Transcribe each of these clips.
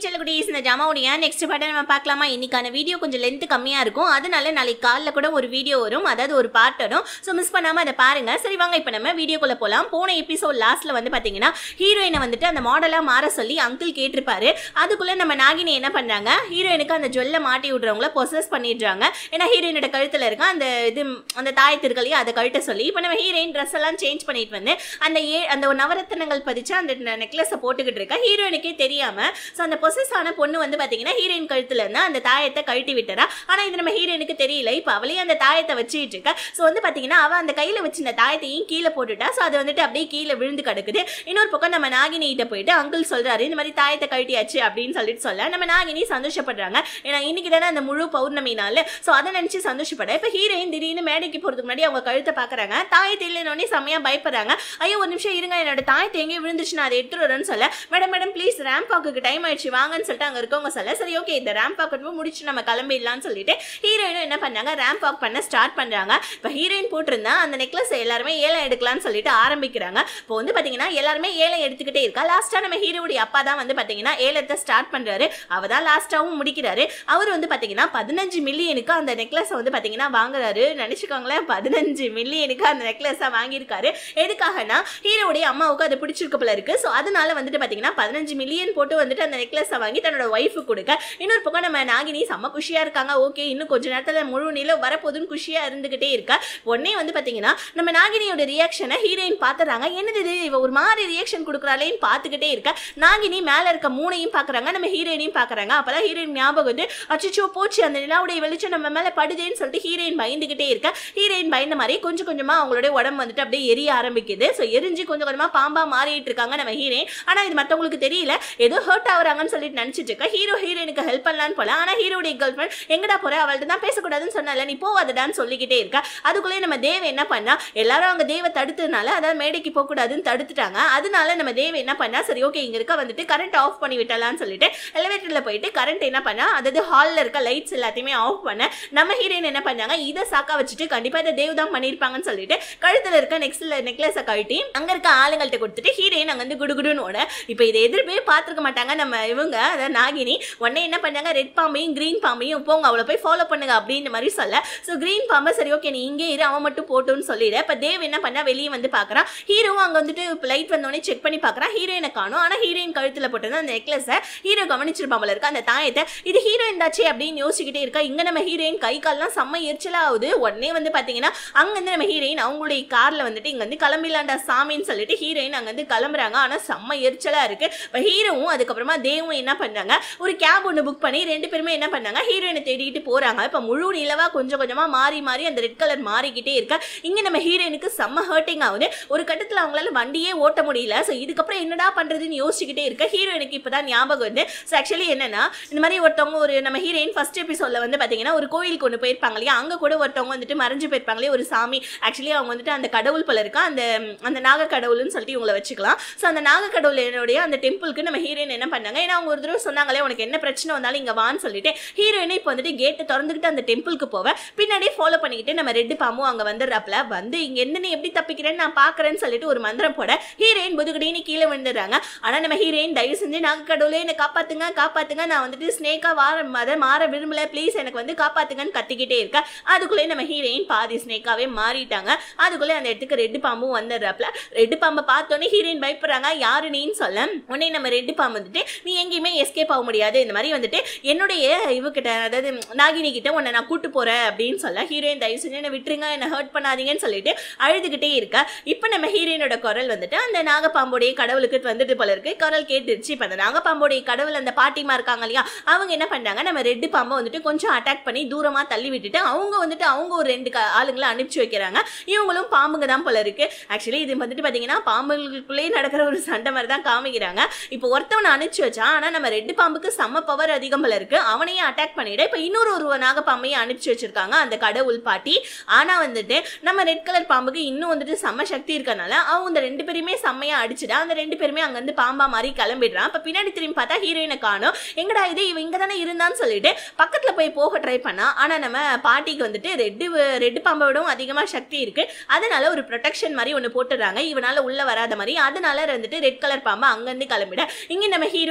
செல்லக்குடிஸ் இந்த ஜமாவுடைய நெக்ஸ்ட் பாட்டை நம்ம பார்க்கலாமா இன்னைக்கான வீடியோ கொஞ்சம் லென்த் கம்மியா இருக்கும் அதனால நாளைக்கு காலைல கூட ஒரு வீடியோ வரும் அதாவது ஒரு பார்ட் வரும் ஸோ மிஸ் பண்ணாம அதை பாருங்க சரி வாங்க இப்போ நம்ம வீடியோக்குள்ள போலாம் போன எபிசோட் லாஸ்ட்ல வந்து பாத்தீங்கன்னா ஹீரோயினை வந்துட்டு அந்த மாடலா மாற சொல்லி அங்கிள் கேட்டிருப்பாரு அதுக்குள்ள நம்ம நாகினி என்ன பண்றாங்க ஹீரோயினுக்கு அந்த ஜுவல்ல மாட்டி விடுறவங்கள பொசஸ் பண்ணிடுறாங்க ஏன்னா ஹீரோயினோட கழுத்துல இருக்க அந்த இது அந்த தாயத்திற்களையும் அதை கழட்ட சொல்லி இப்போ நம்ம ஹீரோயின் ட்ரெஸ் எல்லாம் சேஞ்ச் பண்ணிட்டு வந்து அந்த ஏ அந்த ஒரு நவரத்தினங்கள் பதிச்சு அந்த நெக்லஸை போட்டுக்கிட்டு இருக்கா ஹீரோயினுக்கே தெரியாம ஸோ அந்த பொசஸ் ஆன பொண்ணு வந்து பாத்தீங்கன்னா ஹீரோயின் கழுத்துல இருந்து அந்த தாயத்தை கழட்டி விட்டுறா ஆனா இது நம்ம ஹீரோயினுக்கு தெரியல இப்போ அவளையே அந்த தாயத்தை வச்சுட்டு இருக்கா ஸோ வந்து பாத்தீங்கன்னா அவ அந்த கையில வச்சிருந்த தாயத்தையும் கீழே போட்டுட்டா ஸோ அது வந்துட்டு அப்படியே கீழே விழுந்து கிடக்குது இன்னொரு பக்கம் நம்ம நாகினி கிட்ட போயிட்டு அங்கிள் சொல்றாரு இந்த மாதிரி தாயத்தை கழட்டியாச்சு அப்படின்னு சொல்லிட்டு சொல்ல நம்ம நாகினி சந்தோஷப்படுறாங்க ஏன்னா இன்னைக்கு தானே அந்த முழு பௌர்ணமி நாள் ஸோ அதை நினைச்சு சந்தோஷப்பட இப்போ ஹீரோயின் திடீர்னு மேடைக்கு போறதுக்கு முன்னாடி அவங்க கழுத்தை பாக்குறாங்க தாயத்தை இல்லைன்னு செம்மையா பயப்படுறாங்க ஐயோ ஒரு நிமிஷம் இருங்க என்னோட தாயத்தை எங்கேயும் விழுந்துச்சு நான் அதை எடுத்துட்டு வரேன்னு சொல்ல மேடம் மேடம் ப்ளீஸ் ரேம்ப் வாக்குக்கு டைம் ஆயிடுச்சு வாங்கன்னு சொல்லிட்டு அங்க இருக்கவங்க சொல்ல சரி ஓகே இந்த ரேம்ப் வாக் முடிச்சு நம்ம கிளம்பிடலாம்னு சொல்லிட்டு ஹீரோயினும் என்ன பண்ணாங்க ரேம்ப் வாக் பண்ண ஸ்டார்ட் பண்றாங்க இப்போ ஹீரோயின் போட்டிருந்தா அந்த நெக்லஸ் எல்லாருமே ஏலம் எடுக்கலாம்னு சொல்லிட்டு ஆரம்பிக்கிறாங்க இப்போ வந்து பாத்தீங்கன்னா எல்லாருமே ஏலம் எடுத்துக்கிட்டே இருக்கா லாஸ்டா நம்ம ஹீரோடைய அப்பா தான் வந்து பாத்தீங்கன்னா ஏலத்தை ஸ்டார்ட் பண்றாரு அவ தான் லாஸ்டாவும் முடிக்கிறாரு அவர் வந்து பாத்தீங்கன்னா பதினஞ்சு மில்லியனுக்கு அந்த நெக்லஸை வந்து பாத்தீங்கன்னா வாங்குறாரு நினைச்சுக்கோங்களேன் பதினஞ்சு மில்லியனுக்கு அந்த நெக்லஸை வாங்கியிருக்காரு எதுக்காகனா ஹீரோடைய அம்மாவுக்கு அது பிடிச்சிருக்க போல இருக்கு ஸோ அதனால வந்துட்டு பாத்தீங்கன்னா பதினஞ்சு மில்லியன் போட்டு வந்துட்டு அந்த நெக்லஸை வாங்கி தன்னோட ஒய்ஃபு கொடுக்க இன்னொரு பக்கம் நம்ம நாகினி செம்ம குஷியா இருக்காங்க ஓகே இன்னும் கொஞ்ச நேரத்துல முழு நிலம் வரப்போதுன்னு குஷியா இருந்துகிட்டே இருக்கா உடனே வந்து பாத்தீங்கன்னா நம்ம நாகினியோட ரியாக்ஷனை ஹீரோயின் பாத்துறாங்க என்னது இது இவ ஒரு மாதிரி ரியாக்ஷன் கொடுக்குறாளேன்னு பார்த்துக்கிட்டே இருக்க நாகினி மேல இருக்க மூணையும் பாக்குறாங்க நம்ம ஹீரோயினையும் பாக்குறாங்க அப்பதான் ஹீரோயின் ஞாபகம் வந்து அச்சோ போச்சு அந்த நிலாவுடைய வெளிச்சம் நம்ம மேல படுதேன்னு சொல்லிட்டு ஹீரோயின் பயந்துகிட்டே இருக்க ஹீரோயின் பயந்த மாதிரி கொஞ்சம் கொஞ்சமா அவங்களுடைய உடம்பு வந்துட்டு அப்படியே எரிய ஆரம்பிக்குது ஸோ எரிஞ்சு கொஞ்சம் கொஞ்சமா பாம்பா மாறிட்டு இருக்காங்க நம்ம ஹீரோயின் ஆனா இது மத்தவங்களுக்கு தெரியல ஏதோ ஹர்ட் ஆகுறாங்கன்னு சொல்லிட்டு நினைச்சிட்டு இருக்கா ஹீரோ ஹீரோயினுக்கு ஹெல்ப் பண்ணலான்னு போல ஆனா ஹீரோடைய கேர்ள் ஃப்ரெண்ட் எங்கடா போற அவள்கிட்ட தான் பேசக்கூடாதுன்னு சொன்னால நீ போவாதடான்னு சொல்லிக்கிட்டே இருக்கா அதுக்குள்ளே நம்ம தேவ என்ன பண்ணா எல்லாரும் அவங்க தேவ தடுத்ததுனால அதாவது மேடைக்கு போக கூடாதுன்னு தடுத்துட்டாங்க அதனால நம்ம தேவ என்ன பண்ணா சரி ஓகே இங்க இருக்க வந்துட்டு கரண்ட் ஆஃப் பண்ணி விட்டலாம்னு சொல்லிட்டு எலிவேட்டர்ல போயிட்டு கரண்ட் என்ன பண்ணா அதாவது ஹால்ல இருக்க லைட்ஸ் எல்லாத்தையுமே ஆஃப் பண்ண நம்ம ஹீரோயின் என்ன பண்ணாங்க இதை சாக்கா வச்சுட்டு கண்டிப்பா இதை தேவ் தான் பண்ணிருப்பாங்கன்னு சொல்லிட்டு கழுத்துல இருக்க நெக்ஸ்ட்ல நெக்லஸை கழட்டி அங்க இருக்க ஆளுங்கள்ட்ட கொடுத்துட்டு ஹீரோயின் அங்க வந்து குடுகுடுன்னு ஓட இப்போ இதை எதிர்ப்பே பார்த்துருக்க மாட்டாங்க நம்ம இவங்க அதாவது நாகினி உடனே என்ன பண்ணாங்க ரெட் பாம்பையும் கிரீன் பாம்பையும் போங்க அவளை போய் ஃபாலோ பண்ணுங்க அப்படின்ற மாதிரி சொல்ல ஸோ கிரீன் பாம்பை சரி ஓகே நீ இங்கே இரு அவன் மட்டும் போட்டுன்னு சொல்லிடு இப்போ தேவ் என்ன பண்ணா வெளியே வந்து பார்க்குறான் ஹீரோவும் அங்கே வந்துட்டு லைட் வந்தோடனே செக் பண்ணி பார்க்குறான் ஹீரோயினை காணும் ஆனால் ஹீரோயின் கழுத்தில் போட்டது அந்த நெக்லஸை ஹீரோ கவனிச்சிருப்பாமல் இருக்க அந்த தாயத்தை இது ஹீரோயின் தாச்சே அப்படின்னு யோசிச்சுக்கிட்டே இருக்கா இங்கே நம்ம ஹீரோயின் கை கால்லாம் செம்ம எரிச்சலாக ஆகுது உடனே வந்து பார்த்தீங்கன்னா அங்கேருந்து நம்ம ஹீரோயின் அவங்களுடைய காரில் வந்துட்டு இங்கே வந்து கிளம்பிலாண்டா சாமின்னு சொல்லிட்டு ஹீரோயின் அங்கேருந்து கிளம்புறாங்க ஆனால் செம்ம எரிச்சலாக இருக்கு இப்போ ஹீரோவும் அதுக்கப்புறமா தேவும் என்ன பண்ணாங்க ஒரு கேப் ஒன்று புக் பண்ணி ரெண்டு பேருமே என்ன பண்ணாங்க ஹீரோயினை தேடிட்டு போறாங்க இப்போ முழு நிலவா கொஞ்சம் கொஞ்சமா மாறி மாறி அந்த ரெட் கலர் மாறிக்கிட்டே இருக்கா இங்க நம்ம ஹீரோயினுக்கு செம்ம ஹர்ட்டிங் ஆகுது ஒரு கட்டத்தில் அவங்களால வண்டியே ஓட்ட முடியல ஸோ இதுக்கப்புறம் என்னடா பண்றதுன்னு யோசிச்சுக்கிட்டே இருக்க ஹீரோயினுக்கு இப்பதான் ஞாபகம் வந்து ஸோ ஆக்சுவலி என்னன்னா இந்த மாதிரி ஒருத்தவங்க ஒரு நம்ம ஹீரோயின் ஃபர்ஸ்ட் எபிசோட்ல வந்து பாத்தீங்கன்னா ஒரு கோயிலுக்கு ஒன்று போயிருப்பாங்க இல்லையா அங்க கூட ஒருத்தவங்க வந்துட்டு மறைஞ்சு போயிருப்பாங்களே ஒரு சாமி ஆக்சுவலி அவங்க வந்துட்டு அந்த கடவுள் போல இருக்கா அந்த அந்த நாக கடவுள்னு சொல்லிட்டு இவங்களை வச்சுக்கலாம் ஸோ அந்த நாக கடவுளுடைய அந்த டெம்பிளுக்கு நம்ம ஹீரோயின் என்ன பண்ணாங்க ஏன்னா அவங்க ஒரு தடவை சொன்னாங்களே உனக்கு என்ன பிரச்சனை வந்தாலும் இங்க வான்னு சொல்லிட்டு ஹீரோயினை இப்போ வந்துட்டு கேட்டை திறந்துக்கிட்டு அந்த டெம்பிளுக்கு போவேன் பின்னாடியே ஃபாலோ பண்ணிக்கிட்டு நம்ம ரெட்டு பாம்பும் அங்க வந்துடுறாப்ல வந்து இங்க என்ன நீ எப்படி தப்பிக்கிறேன்னு நான் பாக்குறேன்னு சொல்லிட்டு ஒரு மந்திரம் போட ஹீரோயின் புதுகடின்னு கீழே விழுந்துடுறாங்க ஆனா நம்ம ஹீரோயின் தயவு செஞ்சு நாக கடவுளே என்னை காப்பாத்துங்க காப்பாத்துங்க நான் வந்துட்டு ஸ்னேக்கா வார அதை மாற விரும்பல ப்ளீஸ் எனக்கு வந்து காப்பாத்துங்கன்னு கத்திக்கிட்டே இருக்கா அதுக்குள்ளே நம்ம ஹீரோயின் பாதி ஸ்னேக்காவே மாறிட்டாங்க அதுக்குள்ளே அந்த இடத்துக்கு ரெட்டு பாம்பும் வந்துடுறாப்ல ரெட்டு பாம்பை பார்த்தோன்னே ஹீரோயின் பயப்படுறாங்க யாரு நீன்னு சொல்ல உடனே நம்ம ரெட்டு பாம்பு வந்துட்டு நீ எங்கேயுமே எஸ்கேப் ஆக முடியாது இந்த மாதிரி வந்துட்டு என்னுடைய இவகிட்ட அதாவது நாகினி கிட்ட உன்னை நான் கூட்டு போறேன் அப்படின்னு சொல்ல ஹீரோயின் தயவு செஞ்சு என்ன விட்டுருங்க என்ன ஹர்ட் பண்ணாதீங்கன்னு சொல்லிட்டு அழுதுகிட்டே இருக்கா இப்போ நம்ம ஹீரோயினோட குரல் வந்துட்டு அந்த நாகப்பாம்போடைய கடவுளுக்கு வந்துட்டு போல இருக்கு குரல் கேட்டுருச்சு இப்போ அந்த நாகப்பாம்போடைய கடவுள் அந்த பாட்டிமா இருக்காங்க இல்லையா அவங்க என்ன பண்ணாங்க நம்ம ரெட்டு பாம்பை வந்துட்டு கொஞ்சம் அட்டாக் பண்ணி தூரமா தள்ளி விட்டுட்டு அவங்க வந்துட்டு அவங்க ஒரு ரெண்டு க- ஆளுங்களை அனுப்பிச்சு வைக்கிறாங்க இவங்களும் பாம்புங்க தான் போல இருக்கு ஆக்சுவலி இது வந்துட்டு பாத்தீங்கன்னா பாம்புகளுக்குள்ளேயே நடக்கிற ஒரு சண்டை மாதிரி தான் காமிக்கிறாங்க இப்போ ஒருத்தவனை அனுப்பிச்சு வச்சான் ஆனா நம்ம ரெட்டு பாம்புக்கு செம்ம பவர் அதிகம் போல இருக்கு அவனையும் அட்டாக் பண்ணிட இப்போ இன்னொரு ஒரு நாகப்பாம்பையும் அனுப்பிச்சு வச்சிருக்காங்க அந்த கடவுள் பாட்டி ஆனா வந்துட்டு நம்ம ரெட் கலர் பாம்புக்கு இன்னும் வந்துட்டு செம்ம சக்தி இருக்கனால அவங்க இந்த ரெண்டு பேருமே செம்மையா அடிச்சுடா அந்த ரெண்டு பேருமே அங்க இருந்து பாம்பா மாதிரி கிளம்பிடுறான் இப்ப பின்னாடி திரும்பி பார்த்தா ஹீரோயினை காணும் எங்கடா இது இவ இங்க தானே இருந்தான்னு சொல்லிட்டு பக்கத்துல போய் போக ட்ரை பண்ணா ஆனா நம்ம பாட்டிக்கு வந்துட்டு ரெட்டு ரெட்டு பாம்பை விடவும் அதிகமா சக்தி இருக்கு அதனால ஒரு ப்ரொடெக்ஷன் மாதிரி ஒன்று போட்டுடுறாங்க இவனால உள்ள வராத மாதிரி அதனால வந்துட்டு ரெட் கலர் பாம்பு அங்கேருந்து கிளம்பிட இங்க நம்ம ஹீரோ அம்மா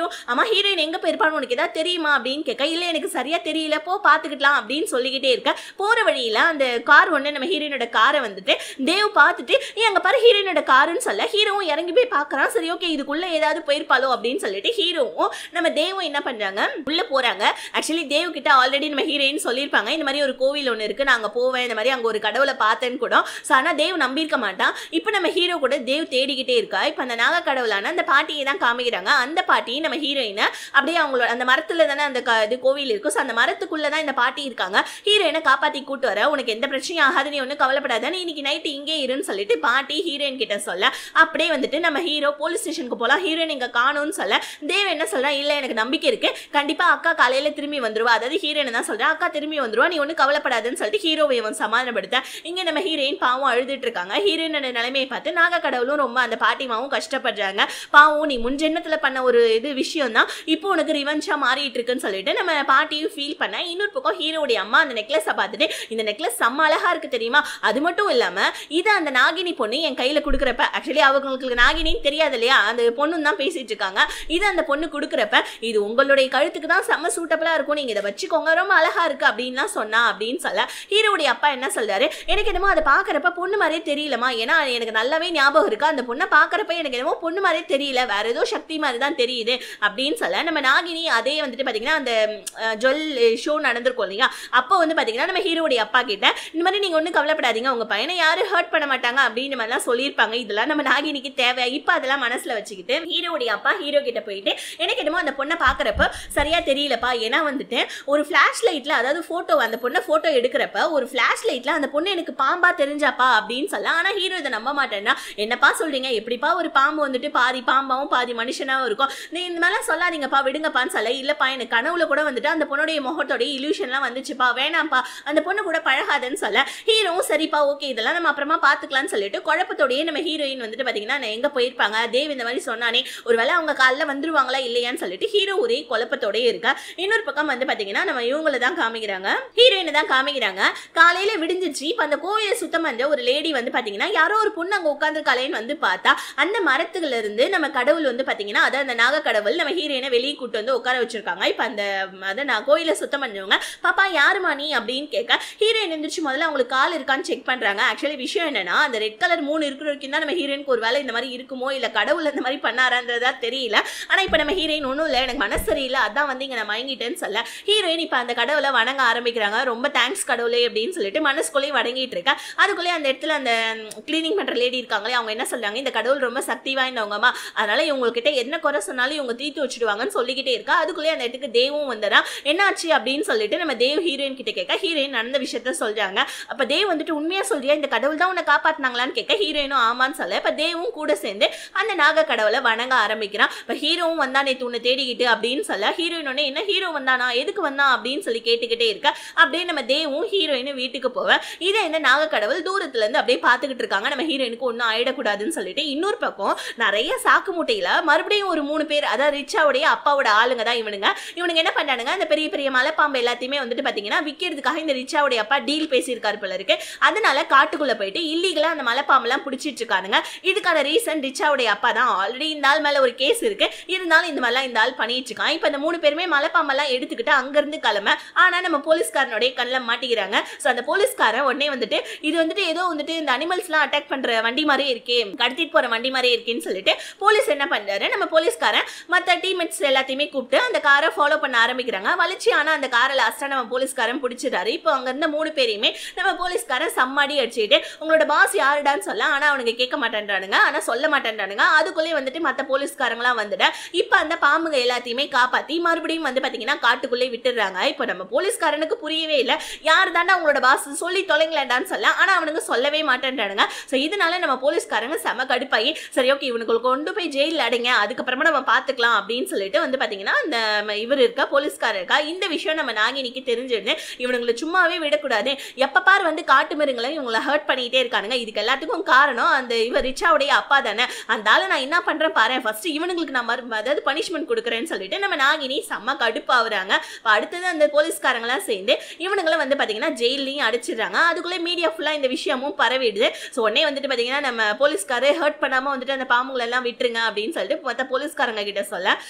அப்புறமா ஹீரோயின் எங்க போயிருப்பான்னு உனக்கு ஏதாவது தெரியுமா அப்படின்னு கேட்க இல்ல எனக்கு சரியா தெரியல போ பாத்துக்கிட்டலாம் அப்படின்னு சொல்லிக்கிட்டே இருக்க போற வழியில அந்த கார் ஒண்ணு நம்ம ஹீரோயினோட காரை வந்துட்டு தேவ் பார்த்துட்டு ஏ அங்க பாரு ஹீரோயினோட காருன்னு சொல்ல ஹீரோவும் இறங்கி போய் பாக்குறான் சரி ஓகே இதுக்குள்ள ஏதாவது போயிருப்பாளோ அப்படின்னு சொல்லிட்டு ஹீரோவும் நம்ம தேவும் என்ன பண்றாங்க உள்ள போறாங்க ஆக்சுவலி தேவ் கிட்ட ஆல்ரெடி நம்ம ஹீரோயின் சொல்லியிருப்பாங்க இந்த மாதிரி ஒரு கோவில் ஒன்று இருக்கு நான் அங்க போவேன் இந்த மாதிரி அங்க ஒரு கடவுளை பார்த்தேன்னு கூட ஸோ ஆனால் தேவ் நம்பியிருக்க மாட்டான் இப்போ நம்ம ஹீரோ கூட தேவ் தேடிக்கிட்டே இருக்கா இப்போ அந்த நாக கடவுளான அந்த பாட்டியை தான் காமிக்கிறாங்க அந்த பாட்டி நம்ம ஹீரோயினை அப்படியே அவங்களோட அந்த மரத்துல தானே அந்த க- இது கோவில் இருக்கும் ஸோ அந்த மரத்துக்குள்ள தான் இந்த பாட்டி இருக்காங்க ஹீரோயினை காப்பாத்தி கூட்டு வர உனக்கு எந்த பிரச்சனையும் ஆகாது நீ ஒன்றும் கவலைப்படாத நீ இன்னைக்கு நைட்டு இங்கே இருன்னு சொல்லிட்டு பாட்டி ஹீரோயின் கிட்ட சொல்ல அப்படியே வந்துட்டு நம்ம ஹீரோ போலீஸ் ஸ்டேஷனுக்கு போலாம் ஹீரோயின் இங்க காணும்னு சொல்ல தேவ் என்ன சொல்றா இல்ல எனக்கு நம்பிக்கை இருக்கு கண்டிப்பா அக்கா காலையில திரும்பி வந்துருவா அதாவது ஹீரோயின் தான் சொல்றேன் அக்கா திரும்பி வந்துருவா நீ ஒன்றும் கவலைப்படாதுன்னு சொல்லிட்டு ஹீரோவை அவன் சமாதானப்படுத்த இங்க நம்ம ஹீரோயின் பாவம் அழுதுட்டு இருக்காங்க ஹீரோயினோட நிலைமையை பார்த்து நாக கடவுளும் ரொம்ப அந்த பாட்டிமாவும் கஷ்டப்படுறாங்க பாவம் நீ முன் ஜென்மத்துல பண்ண ஒரு இது விஷயம் தான் இப்போ உனக்கு ரிவென்ச்சா மாறிட்டு இருக்குன்னு சொல்லிட்டு நம்ம பாட்டியும் ஃபீல் பண்ண இன்னொரு பக்கம் ஹீரோடைய அம்மா அந்த நெக்லஸை பார்த்துட்டு இந்த நெக்லஸ் செம்ம அழகா இருக்கு தெரியுமா அது மட்டும் இல்லாம இது அந்த நாகினி பொண்ணு என் கையில கொடுக்குறப்ப ஆக்சுவலி அவங்களுக்கு நாகினின்னு தெரியாது இல்லையா அந்த பொண்ணு தான் பேசிட்டு இருக்காங்க இது அந்த பொண்ணு கொடுக்குறப்ப இது உங்களுடைய கழுத்துக்கு தான் செம்ம சூட்டபிளா இருக்கும் நீங்க இதை வச்சுக்கோங்க ரொம்ப அழகா இருக்கு அப்படின்லாம் சொன்னா அப்படின்னு சொல்ல ஹீரோடைய அப்பா என்ன சொல்றாரு எனக்கு என்னமோ அதை பாக்குறப்ப பொண்ணு மாதிரியே தெரியலமா ஏன்னா எனக்கு நல்லாவே ஞாபகம் இருக்கு அந்த பொண்ணை பாக்குறப்ப எனக்கு என்னமோ பொண்ணு மாதிரியே தெரியல வேற ஏதோ சக்தி மாதிரி தான் தெரியுது அப்படின்னு சொல்ல நம்ம நாகினி அதே வந்துட்டு பாத்தீங்கன்னா அந்த ஜுவல் ஷோ நடந்திருக்கும் இல்லையா அப்போ வந்து பாத்தீங்கன்னா நம்ம ஹீரோடைய அப்பா கிட்ட இந்த மாதிரி நீங்க ஒன்றும் கவலைப்படாதீங்க உங்க பையனை யாரும் ஹர்ட் பண்ண மாட்டாங்க அப்படின்ற மாதிரிலாம் சொல்லியிருப்பாங்க இதெல்லாம் நம்ம நாகினிக்கு தேவை இப்போ அதெல்லாம் மனசுல வச்சுக்கிட்டு ஹீரோடைய அப்பா ஹீரோ கிட்ட போயிட்டு எனக்கு என்னமோ அந்த பொண்ணை பாக்குறப்ப சரியா தெரியலப்பா ஏன்னா வந்துட்டு ஒரு ஃபிளாஷ் லைட்ல அதாவது போட்டோ அந்த பொண்ணை போட்டோ எடுக்கிறப்ப ஒரு ஃபிளாஷ் லைட்ல அந்த பொண்ணு எனக்கு பாம்பா தெரிஞ்சாப்பா அப்படின்னு சொல்ல ஆனா ஹீரோ இதை நம்ப மாட்டேன்னா என்னப்பா சொல்றீங்க எப்படிப்பா ஒரு பாம்பு வந்துட்டு பாதி பாம்பாவும் பாதி மனுஷனாவும் இருக்கும் நீ இந்த மாதிரிலாம் சொல்லாதீங்கப்பா விடுங்கப்பான்னு சொல்ல இல்லப்பா எனக்கு கனவுல கூட வந்துட்டு அந்த பொண்ணுடைய முகத்தோடைய இல்யூஷன்லாம் வந்துச்சுப்பா வேணாம்ப்பா அந்த பொண்ணு கூட பழகாதன்னு சொல்ல ஹீரோவும் சரிப்பா ஓகே இதெல்லாம் நம்ம அப்புறமா பாத்துக்கலாம்னு சொல்லிட்டு குழப்பத்தோடயே நம்ம ஹீரோயின் வந்துட்டு பாத்தீங்கன்னா நான் எங்க போயிருப்பாங்க தேவ் இந்த மாதிரி சொன்னானே ஒருவேளை அவங்க காலைல வந்துருவாங்களா இல்லையான்னு சொல்லிட்டு ஹீரோ ஒரே குழப்பத்தோடயே இருக்கா இன்னொரு பக்கம் வந்து பாத்தீங்கன்னா நம்ம இவங்கள தான் காமிக்கிறாங்க ஹீரோயினை தான் காமிக்கிறாங்க காலையில விடிஞ்சிச்சு இப்ப அந்த கோயிலை சுத்தம் பண்ற ஒரு லேடி வந்து பாத்தீங்கன்னா யாரோ ஒரு பொண்ணு அங்க உட்காந்துருக்காளேன்னு வந்து பார்த்தா அந்த மரத்துல இருந்து நம்ம கடவுள் வந்து பாத்தீங்கன்னா அதான் அந்த நாக கடவுள் நம்ம ஹீரோயினை வெளியே கூட்டு வந்து உட்கார வச்சிருக்காங்க இப்ப அந்த அதை நான் கோயிலை சுத்தம் பண்ணவங்க பாப்பா யாருமா நீ அப்படின்னு கேட்க ஹீரோயின் எந்திரிச்சு முதல்ல அவங்களுக்கு கால் இருக்கான்னு செக் பண்றாங்க ஆக்சுவலி விஷயம் என்னன்னா அந்த ரெட் கலர் மூணு இருக்கிற வரைக்கும் தான் நம்ம ஹீரோயினுக்கு ஒரு வேலை இந்த மாதிரி இருக்குமோ இல்ல கடவுள் இந்த மாதிரி பண்ணாரான்றதா தெரியல ஆனா இப்ப நம்ம ஹீரோயின் ஒன்றும் இல்லை எனக்கு மனசு சரியில்லை அதான் வந்து இங்க நான் மயங்கிட்டேன்னு சொல்ல ஹீரோயின் இப்ப அந்த கடவுளை வணங்க ஆரம்பிக்கிறாங்க ரொம்ப தேங்க்ஸ் கடவுளே அப்படின்னு சொல்லிட்டு மனசுக்குள்ளேயே வணங்கிட்டு இருக்கா அதுக்குள்ளேயே அந்த இடத்துல அந்த கிளீனிங் பண்ற லேடி இருக்காங்களே அவங்க என்ன சொல்றாங்க இந்த கடவுள் ரொம்ப சக்தி வாய்ந்தவங்கம்மா அதனால இவங்ககிட்ட என்ன குறை சொன்னாலும் இவங்க தீர்த்து வச்சுடுவாங்கன்னு சொல்லிக்கிட்டே இருக்கா அதுக்குள்ளேயே அந்த இடத்துக்கு தேவும் வந்துடா என்னாச்சு அப்படின்னு சொல்லிட்டு நம்ம தேவ் ஹீரோயின் கிட்ட கேட்க ஹீரோயின் நடந்த விஷயத்த சொல்றாங்க அப்ப தேவ் வந்துட்டு உண்மையா சொல்றியா இந்த கடவுள் தான் உன்னை காப்பாத்தினாங்களான்னு கேட்க ஹீரோயினும் ஆமான்னு சொல்ல இப்ப தேவும் கூட சேர்ந்து அந்த நாக கடவுளை வணங்க ஆரம்பிக்கிறான் இப்ப ஹீரோவும் வந்தா நேத்து உன்னை தேடிக்கிட்டு அப்படின்னு சொல்ல ஹீரோயின் உடனே என்ன ஹீரோ வந்தானா எதுக்கு வந்தான் அப்படின்னு சொல்லி கேட்டுக்கிட்டே இருக்க அப்படியே நம்ம தேவும் ஹீரோயினும் வீட்டுக்கு போவேன் இதை என்ன நாக கடவுள் தூரத்துல இருந்து அப்படியே பார்த்துக்கிட்டு இருக்காங்க நம்ம ஹீரோயினுக்கு ஒன்றும் ஆயிடக்கூடாதுன்னு சொல்லிட்டு இன்னொரு பக்கம் நிறைய சாக்கு மூட்டையில மறுபடியும் ஒரு மூணு பேர் அதாவது ரிச்சாவுடைய அப்பாவோட ஆளுங்க தான் இவனுங்க இவனுங்க என்ன பண்றானுங்க அந்த பெரிய பெரிய மலைப்பாம்பு எல்லாத்தையுமே வந்துட்டு பாத்தீங்கன்னா விற்கிறதுக்காக இந்த ரிச்சாவுடைய அப்பா டீல் பேசியிருக்காரு போல இருக்கு அதனால காட்டுக்குள்ள போயிட்டு இல்லீகலா அந்த மலைப்பாம்பெல்லாம் பிடிச்சிட்டு இருக்கானுங்க இதுக்கான ரீசன் ரிச்சாவுடைய அப்பா தான் ஆல்ரெடி இந்த ஆள் மேல ஒரு கேஸ் இருக்கு இருந்தாலும் இந்த மாதிரிலாம் இந்த ஆள் பண்ணிட்டு இருக்கான் இப்போ இந்த மூணு பேருமே மலைப்பாம்பெல்லாம் எடுத்துக்கிட்டு அங்கிருந்து கிளம்ப ஆனா நம்ம போலீஸ்காரனுடைய கண்ணில் மாட்டிக்கிறாங்க ஸோ அந்த போலீஸ்காரன் உடனே வந்துட்டு இது வந்துட்டு ஏதோ வந்துட்டு இந்த அனிமல்ஸ்லாம் அட்டாக் பண்ற வண்டி மாதிரியே இருக்கே கடத்திட்டு போற வண்டி மாதிரியே இருக்கேன்னு சொல்லிட்டு போலீஸ் என்ன பண்றாரு நம்ம போலீஸ்காரன் மற்ற டீம்மேட்ஸ் எல்லாத்தையுமே கூப்பிட்டு அந்த காரை ஃபாலோ பண்ண ஆரம்பிக்கிறாங்க வலிச்சு ஆனா அந்த காரை லாஸ்டா நம்ம போலீஸ்காரன் பிடிச்சிட்டாரு இப்போ அங்க இருந்த மூணு பேரையுமே நம்ம போலீஸ்காரன் சம்மாடி அடிச்சுட்டு உங்களோட பாஸ் யாருடான்னு சொல்ல ஆனா அவனுங்க கேட்க மாட்டேன்றானுங்க ஆனா சொல்ல மாட்டேன்றானுங்க அதுக்குள்ளே வந்துட்டு மற்ற போலீஸ்காரங்களாம் வந்துட்டு இப்போ அந்த பாம்புங்க எல்லாத்தையுமே காப்பாத்தி மறுபடியும் வந்து பாத்தீங்கன்னா காட்டுக்குள்ளே விட்டுடுறாங்க இப்போ நம்ம போலீஸ்காரனுக்கு புரியவே இல்லை யார் தாண்டா உங்களோட பாஸ் சொல்லி தொலைங்களேன்டான்னு சொல்ல ஆனா அவனுங்க சொல்லவே மாட்டேன்றானுங்க ஸோ இதனால நம்ம போலீஸ்காரங்க செம கடுப்பாகி சரி ஓகே இவனுக்கு கொண்டு போய் ஜெயிலில் அடைங்க அதுக்கப்புறமா நம்ம பார்த்துக்கலாம் அப்படின்னு சொல்லிட்டு வந்து பாத்தீங்கன்னா இந்த ம- இவர் இருக்கா போலீஸ்காரர் இருக்கா இந்த விஷயம் நம்ம நாகினிக்கு தெரிஞ்சிருது இவனுங்களை சும்மாவே விடக்கூடாது எப்ப பார் வந்து காட்டு மிருகங்களை இவங்களை ஹர்ட் பண்ணிட்டே இருக்கானுங்க இதுக்கு எல்லாத்துக்கும் காரணம் அந்த இவர் ரிச்சாவுடைய அப்பா தானே அந்த ஆளை நான் என்ன பண்றேன் பாரு ஃபர்ஸ்ட் இவனுங்களுக்கு நான் மறு- அதாவது பனிஷ்மெண்ட் கொடுக்குறேன்னு சொல்லிட்டு நம்ம நாகினி செம்ம கடுப்பாகுறாங்க அப்ப அடுத்தது அந்த போலீஸ்காரங்களாம் சேர்ந்து இவனுங்களை வந்து பாத்தீங்கன்னா ஜெயிலையும் அடிச்சிடுறாங்க அதுக்குள்ளே மீடியா ஃபுல்லா இந்த விஷயமும் பரவிடுது ஸோ உடனே வந்துட்டு பாத்தீங்கன்னா நம்ம போலீஸ்காரே ஹர்ட் பண்ணாம வந்துட்டு அந்த பாம்புங்களை எல்லாம் விட்டுருங்க அப்படின்னு சொல்லிட்டு மற்ற போலீஸ்காரங்க கிட்ட சொல்ல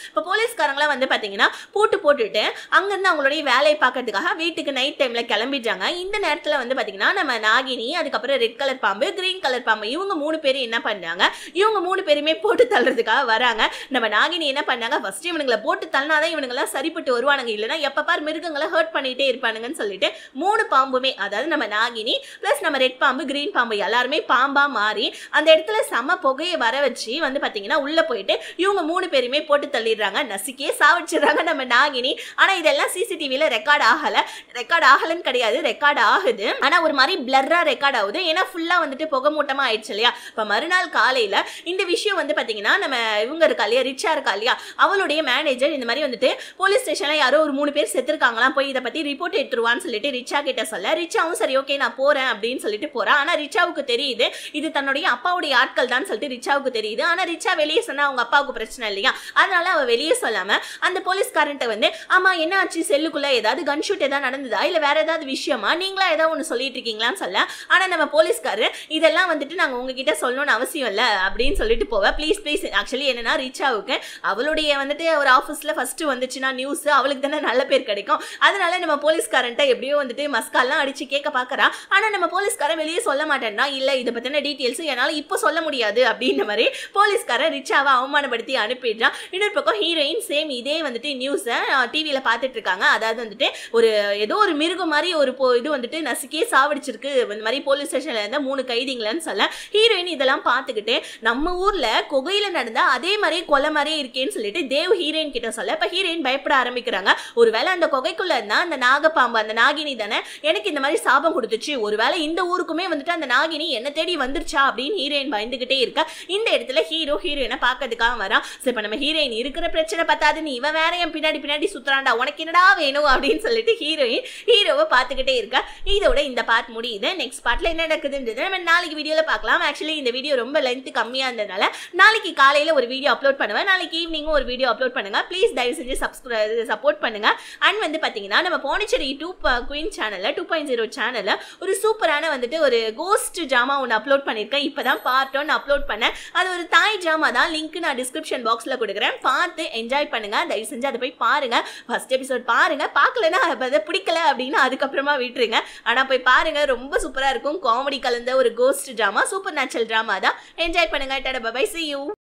இப்போ போலீஸ்காரங்களாம் வந்து பார்த்தீங்கன்னா பூட்டு போட்டுட்டு அங்கேருந்து அவங்களுடைய வேலையை பார்க்கறதுக்காக வீட்டுக்கு நைட் டைமில் கிளம்பிடுறாங்க இந்த நேரத்தில் வந்து பார்த்தீங்கன்னா நம்ம நாகினி அதுக்கப்புறம் ரெட் கலர் பாம்பு கிரீன் கலர் பாம்பு இவங்க மூணு பேரும் என்ன பண்ணாங்க இவங்க மூணு பேருமே போட்டு தள்ளுறதுக்காக வராங்க நம்ம நாகினி என்ன பண்ணாங்க ஃபர்ஸ்ட் இவனுங்களை போட்டு தள்ளினாதான் இவனுங்கெல்லாம் சரிப்பட்டு வருவானுங்க இல்லைன்னா எப்ப பார் மிருகங்களை ஹர்ட் பண்ணிட்டே இருப்பானுங்கன்னு சொல்லிட்டு மூணு பாம்புமே அதாவது நம்ம நாகினி ப்ளஸ் நம்ம ரெட் பாம்பு கிரீன் பாம்பு எல்லாருமே பாம்பா மாறி அந்த இடத்துல செம புகையை வர வச்சு வந்து பாத்தீங்கன்னா உள்ள போயிட்டு இவங்க மூணு பேருமே போட்டு தள்ளிடுறாங்க நசுக்கே சாவடிச்சிடுறாங்க நம்ம நாகினி ஆனா இதெல்லாம் சிசிடிவில ரெக்கார்ட் ஆகல ரெக்கார்ட் ஆகலன்னு கிடையாது ரெக்கார்ட் ஆகுது ஆனா ஒரு மாதிரி பிளர்ரா ரெக்கார்ட் ஆகுது ஏன்னா ஃபுல்லா வந்துட்டு புகை மூட்டமா ஆயிடுச்சு இல்லையா இப்ப மறுநாள் காலையில இந்த விஷயம் வந்து பாத்தீங்கன்னா நம்ம இவங்க இருக்கா இல்லையா ரிச்சா இருக்கா இல்லையா அவளுடைய மேனேஜர் இந்த மாதிரி வந்துட்டு போலீஸ் ஸ்டேஷன்ல யாரோ ஒரு மூணு பேர் செத்துருக்காங்களாம் போய் இதை பத்தி ரிப்போர்ட் எடுத்துருவான்னு சொல்லிட்டு ரிச்சா கிட்ட சொல்ல ரிச்சாவும் சரி ஓகே நான் போறேன் அப்படின்னு சொல்லிட்டு போறா ஆனா ரிச்சாவுக்கு தெரியுது இது தன்னுடைய அப்பாவுடைய ஆட்கள் தான் சொல்லிட்டு ரிச்சாவுக்கு தெரியுது ஆனா ரிச்சா வெளியே சொன்னா அவங்க அப்பாவுக்கு பிரச்சனை இல்லையா அதனால அவ வெளியே சொல்லாம அந்த போலீஸ்காரன்ட்ட வந்து ஆமா என்ன ஆச்சு செல்லுக்குள்ள ஏதாவது கன் ஷூட் ஏதாவது நடந்ததா இல்ல வேற ஏதாவது விஷயமா நீங்களா ஏதாவது ஒன்று சொல்லிட்டு இருக்கீங்களான்னு சொல்ல ஆனா நம்ம போலீஸ்காரரு இதெல்லாம் வந்துட்டு நாங்க உங்ககிட்ட சொல்லணும்னு அவசியம் இல்ல அப்படின்னு சொல்லிட்டு போவேன் ப்ளீஸ் ப்ளீஸ் ஆக்சுவலி என்னன்னா ரிச்சாவுக்கு அவளுடைய வந்துட்டு ஒரு ஆஃபீஸ்ல ஃபர்ஸ்ட் வந்துச்சுன்னா நியூஸ் அவளுக்கு தானே நல்ல பேர் கிடைக்கும் அதனால நம்ம போலீஸ்காரன்ட்ட எப்படியோ வந்துட்டு மஸ்கால்லாம் அடிச்சு கேட்க பாக்குறா ஆனா நம்ம போலீஸ்காரன் வெளியே சொல்ல மாட்டேன்னா இல்ல இதை பத்தின டீட்டெயில்ஸ் என்னால இப்போ சொல்ல முடியாது அப்படின்ற மாதிரி போலீஸ்காரன் ரிச்சாவை அவமானப்படுத்தி அனுப்பிடுறான் இன்னொரு பக்கம் ஹீரோயின் சேம் இதே வந்துட்டு நியூஸை டிவியில பார்த்துட்டு இருக்காங்க அதாவது வந்துட்டு ஒரு ஏதோ ஒரு மிருகம் மாதிரி ஒரு போ- இது வந்துட்டு நசுக்கியே சாவடிச்சிருக்கு இந்த மாதிரி போலீஸ் ஸ்டேஷன்ல இருந்த மூணு கைதிங்களன்னு சொல்ல ஹீரோயின் இதெல்லாம் பார்த்துக்கிட்டு நம்ம ஊர்ல குகையில நடந்தா அதே மாதிரி கொலை மாதிரியே இருக்கேன்னு சொல்லிட்டு தேவ் ஹீரோயின் கிட்ட சொல்ல இப்ப ஹீரோயின் பயப்பட ஆரம்பிக்கிறாங்க ஒருவேளை அந்த குகைக்குள்ள இருந்தா அந்த நாகப்பாம்பு அந்த நாகினி தானே எனக்கு இந்த மாதிரி சாபம் கொடுத்துச்சு ஒருவேளை இந்த ஊருக்குமே வந்துட்டு அந்த நாகினி என்ன தேடி வந்துருச்சா அப்படின்னு ஹீரோயின் பயந்துகிட்டே இருக்க இந்த இடத்துல ஹீரோ ஹீரோயினை பார்க்கறதுக்காக வரான் சரி இப்ப நம்ம ஹீரோயின் இருக்கிற பிரச்சனை பார்த்தாது நீ இவன் வேற என் பின்னாடி பின்னாடி சுத்துறான்டா உனக்கு என்னடா வேணும் அப்படின்னு சொல்லிட்டு ஹீரோயின் ஹீரோவை பார்த்துக்கிட்டே இருக்க இதோட இந்த பார்ட் முடியுது நெக்ஸ்ட் பார்ட்ல என்ன நடக்குதுன்றது நம்ம நாளைக்கு வீடியோல பார்க்கலாம் ஆக்சுவலி இந்த வீடியோ ரொம்ப லென்த் கம்மியா இருந்ததுனால நாளைக்கு காலையில ஒரு வீடியோ அப்லோட் பண்ணுவேன் நாளைக்கு ஈவினிங்கும் ஒரு வீடியோ அப்லோட் பண்ணுங்க ப்ளீஸ் தயவு செஞ்சு சப்ஸ்கிரைப் சப்போர்ட் பண்ணுங்க அண்ட் வந்து பாத்தீங்கன்னா நம்ம பாண்டிச்சேரி டூ குயின் சேனல்ல டூ பாயிண்ட் ஜீரோ சேனல்ல ஒரு சூப்பரான வந்துட்டு ஒரு கோஸ்ட் ட்ராமா ஒன்று அப்லோட் பண்ணியிருக்கேன் இப்பதான் பார்ட் ஒன் அப்லோட் பண்ணேன் அது ஒரு தாய் ட்ராமா தான் லிங்க் நான் டிஸ்கிரிப்ஷன் பாக்ஸ்ல கொடுக்குறேன் பார்த்து என்ஜாய் பண்ணுங்க தயவு செஞ்சு அதை போய் பாருங்க ஃபர்ஸ்ட் எபிசோட் பாருங்க பார்க்கலன்னா அதை பிடிக்கல அப்படின்னு அதுக்கப்புறமா விட்டுருங்க ஆனா போய் பாருங்க ரொம்ப சூப்பரா இருக்கும் காமெடி கலந்த ஒரு ghost drama supernatural drama தான் என்ஜாய் பண்ணுங்க டட பை சி யூ